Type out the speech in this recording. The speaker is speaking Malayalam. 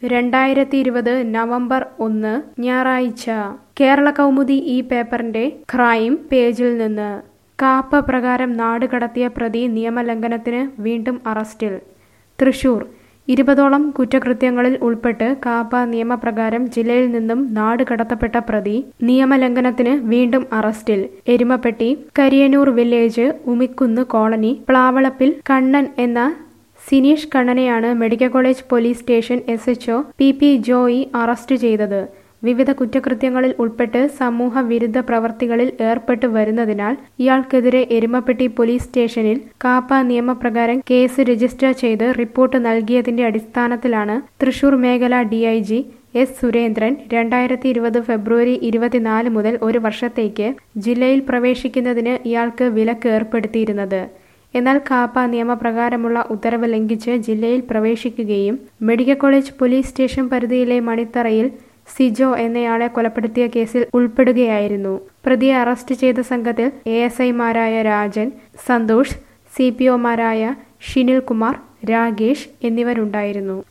രണ്ടായിരത്തി ഇരുപത് നവംബർ ഒന്ന് ഞായറാഴ്ച കേരള കൗമുദി ഈ പേപ്പറിന്റെ ക്രൈം പേജിൽ നിന്ന് കാപ്പ പ്രകാരം നാട് കടത്തിയ പ്രതി നിയമലംഘനത്തിന് വീണ്ടും അറസ്റ്റിൽ തൃശൂർ ഇരുപതോളം കുറ്റകൃത്യങ്ങളിൽ ഉൾപ്പെട്ട് കാപ്പ നിയമപ്രകാരം ജില്ലയിൽ നിന്നും നാട് കടത്തപ്പെട്ട പ്രതി നിയമലംഘനത്തിന് വീണ്ടും അറസ്റ്റിൽ എരുമപ്പെട്ടി കരിയനൂർ വില്ലേജ് ഉമിക്കുന്ന് കോളനി പ്ലാവളപ്പിൽ കണ്ണൻ എന്ന സിനീഷ് കണ്ണനെയാണ് medical college police station S H O P P Joy arrest ചെയ്തത് വിവിധ കുറ്റകൃത്യങ്ങളിൽ ഉൾപ്പെട്ട് സമൂഹ വിരുദ്ധ പ്രവർത്തികളിൽ ഏർപ്പെട്ടു വരുന്നതിനാൽ ഇയാൾക്കെതിരെ എരുമപ്പെട്ടി പോലീസ് സ്റ്റേഷനിൽ കാപ്പ നിയമപ്രകാരം കേസ് രജിസ്റ്റർ ചെയ്ത് റിപ്പോർട്ട് നൽകിയതിന്റെ അടിസ്ഥാനത്തിലാണ് തൃശൂർ മേഖല ഡിഐജി എസ് സുരേന്ദ്രൻ രണ്ടായിരത്തി ഇരുപത് ഫെബ്രുവരി ഇരുപത്തിനാല് മുതൽ ഒരു വർഷത്തേക്ക് ജില്ലയിൽ പ്രവേശിക്കുന്നതിന് ഇയാൾക്ക് വിലക്ക് ഏർപ്പെടുത്തിയിരുന്നത് എന്നാൽ കാപ്പ നിയമപ്രകാരമുള്ള ഉത്തരവ് ലംഘിച്ച് ജില്ലയിൽ പ്രവേശിക്കുകയും മെഡിക്കൽ കോളേജ് പോലീസ് സ്റ്റേഷൻ പരിധിയിലെ മണിത്തറയിൽ സിജോ എന്നയാളെ കൊലപ്പെടുത്തിയ കേസിൽ ഉൾപ്പെടുകയായിരുന്നു പ്രതിയെ അറസ്റ്റ് ചെയ്ത സംഘത്തിൽ എ എസ് ഐമാരായ രാജൻ സന്തോഷ് സി പി ഒമാരായ ഷിനിൽ കുമാർ രാഗേഷ് എന്നിവരുണ്ടായിരുന്നു